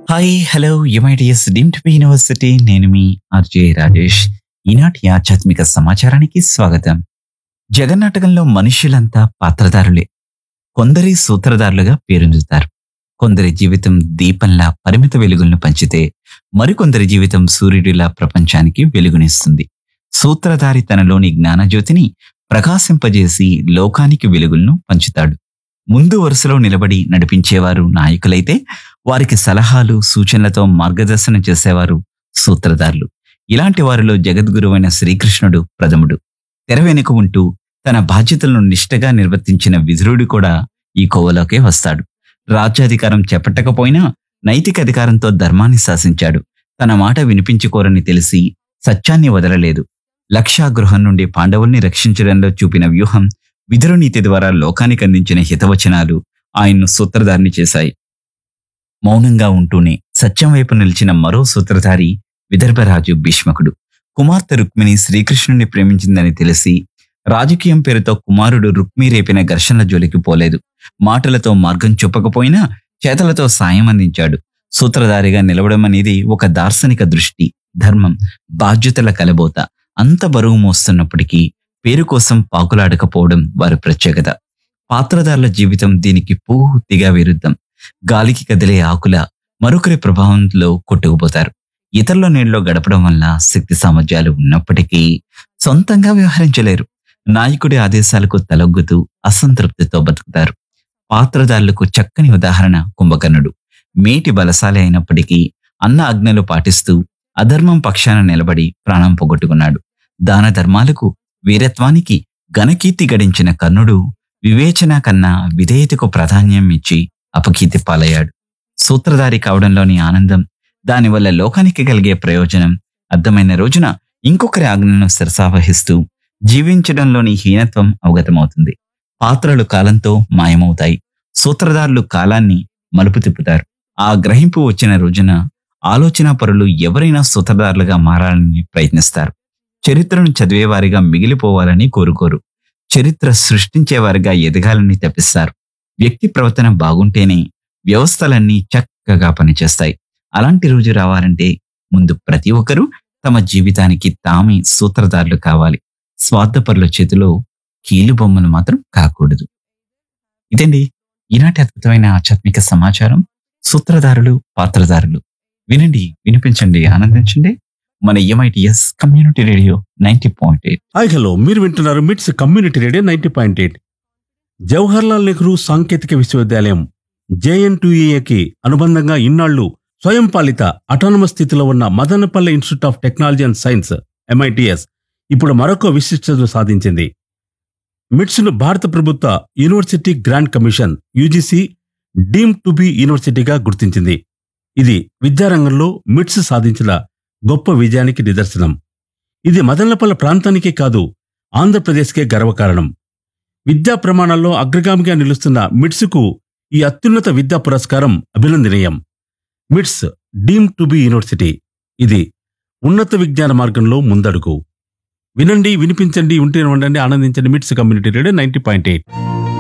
hi hello యుమైటిఎస్ deemed be university నేను మీ ఆర్జే రాజేష్ ఈనాటి ఆధ్యాత్మిక సమాచారానికి స్వాగతం జగన్నాటకంలో మనుష్యులంతా పాత్రధారులే కొందరి సూత్రధారులుగా పేరొందుతారు కొందరి జీవితం దీపంలా పరిమిత వెలుగులను పంచితే మరికొందరి జీవితం సూర్యుడిలా ప్రపంచానికి వెలుగునిస్తుంది సూత్రధారి తనలోని జ్ఞానజ్యోతిని ప్రకాశింపజేసి లోకానికి వెలుగులను పంచుతాడు ముందు వరుసలో నిలబడి నడిపించేవారు నాయకులైతే వారికి సలహాలు సూచనలతో మార్గదర్శనం చేసేవారు సూత్రధారులు ఇలాంటి వారిలో జగద్గురువైన శ్రీకృష్ణుడు ప్రథముడు తెర వెనుక ఉంటూ తన బాధ్యతలను నిష్ఠగా నిర్వర్తించిన విధురుడు కూడా ఈ కోవలోకే వస్తాడు రాజ్యాధికారం చేపట్టకపోయినా నైతిక అధికారంతో ధర్మాన్ని శాసించాడు తన మాట వినిపించుకోరని తెలిసి సత్యాన్ని వదలలేదు లక్షాగృహం నుండి పాండవుల్ని రక్షించడంలో చూపిన వ్యూహం విధురనీతి ద్వారా లోకానికి అందించిన హితవచనాలు ఆయన్ను సూత్రధారిని చేశాయి మౌనంగా ఉంటూనే సత్యం వైపు నిలిచిన మరో సూత్రధారి విదర్భరాజు భీష్మకుడు కుమార్తె రుక్మిణి శ్రీకృష్ణుని ప్రేమించిందని తెలిసి రాజకీయం పేరుతో కుమారుడు రుక్మి రేపిన ఘర్షణల జోలికి పోలేదు మాటలతో మార్గం చూపకపోయినా చేతలతో సాయం అందించాడు సూత్రధారిగా నిలవడం అనేది ఒక దార్శనిక దృష్టి ధర్మం బాధ్యతల కలబోత అంత బరువు మోస్తున్నప్పటికీ పేరు కోసం పాకులాడకపోవడం వారి ప్రత్యేకత పాత్రధారుల జీవితం దీనికి పూర్తిగా విరుద్ధం గాలికి కదిలే ఆకుల మరొకరి ప్రభావంలో కొట్టుకుపోతారు ఇతరుల నీళ్ళలో గడపడం వల్ల శక్తి సామర్థ్యాలు ఉన్నప్పటికీ సొంతంగా వ్యవహరించలేరు నాయకుడి ఆదేశాలకు తలొగ్గుతూ అసంతృప్తితో బతుకుతారు పాత్రధారులకు చక్కని ఉదాహరణ కుంభకర్ణుడు మేటి బలశాలి అయినప్పటికీ అన్న ఆజ్ఞలు పాటిస్తూ అధర్మం పక్షాన నిలబడి ప్రాణం పోగొట్టుకున్నాడు దాన ధర్మాలకు వీరత్వానికి ఘనకీర్తి గడించిన కర్ణుడు వివేచన కన్నా విధేయతకు ప్రాధాన్యం ఇచ్చి అపకీర్తి పాలయ్యాడు సూత్రధారి కావడంలోని ఆనందం దానివల్ల లోకానికి కలిగే ప్రయోజనం అర్థమైన రోజున ఇంకొకరి ఆజ్ఞలను శిరసావహిస్తూ జీవించడంలోని హీనత్వం అవగతమవుతుంది పాత్రలు కాలంతో మాయమవుతాయి సూత్రధారులు కాలాన్ని మలుపు తిప్పుతారు ఆ గ్రహింపు వచ్చిన రోజున ఆలోచన పరులు ఎవరైనా సూత్రధారులుగా మారాలని ప్రయత్నిస్తారు చరిత్రను చదివేవారిగా మిగిలిపోవాలని కోరుకోరు చరిత్ర సృష్టించేవారిగా ఎదగాలని తప్పిస్తారు వ్యక్తి ప్రవర్తన బాగుంటేనే వ్యవస్థలన్నీ చక్కగా పనిచేస్తాయి అలాంటి రోజు రావాలంటే ముందు ప్రతి ఒక్కరూ తమ జీవితానికి తామే సూత్రధారులు కావాలి స్వార్థపరుల చేతిలో కీలు బొమ్మలు మాత్రం కాకూడదు ఇదండి ఈనాటి అద్భుతమైన ఆధ్యాత్మిక సమాచారం సూత్రధారులు పాత్రధారులు వినండి వినిపించండి ఆనందించండి మన MITS community radio ninety point eight hi hello మీరు వింటున్నారు MITS community radio ninety point eight Jawaharlal Nehru సాంకేతిక విశ్వవిద్యాలయం జేఎన్టీఏకి అనుబంధంగా ఇన్నాళ్లు స్వయం పాలిత అటానమస్ స్థితిలో ఉన్న Madanapalle institute of technology and science MITS ఇప్పుడు మరొక విశిష్టతను సాధించింది మిట్స్ను భారత ప్రభుత్వ university grant commission UGC deem to be యూనివర్సిటీగా గుర్తించింది ఇది విద్యారంగంలో మిట్స్ సాధించిన గొప్ప విజయానికి నిదర్శనం ఇది మదనపల్లె ప్రాంతానికే కాదు ఆంధ్రప్రదేశ్కే గర్వకారణం విద్యా ప్రమాణాల్లో అగ్రగామిగా నిలుస్తున్న మిట్స్కు ఈ అత్యున్నత విద్యా పురస్కారం అభినందనీయం మిట్స్ డీమ్ టు బి యూనివర్సిటీ ఇది ఉన్నత విజ్ఞాన మార్గంలో ముందడుగు వినండి వినిపించండి ఉంటే ఉండండి ఆనందించండి MITS community radio ninety point eight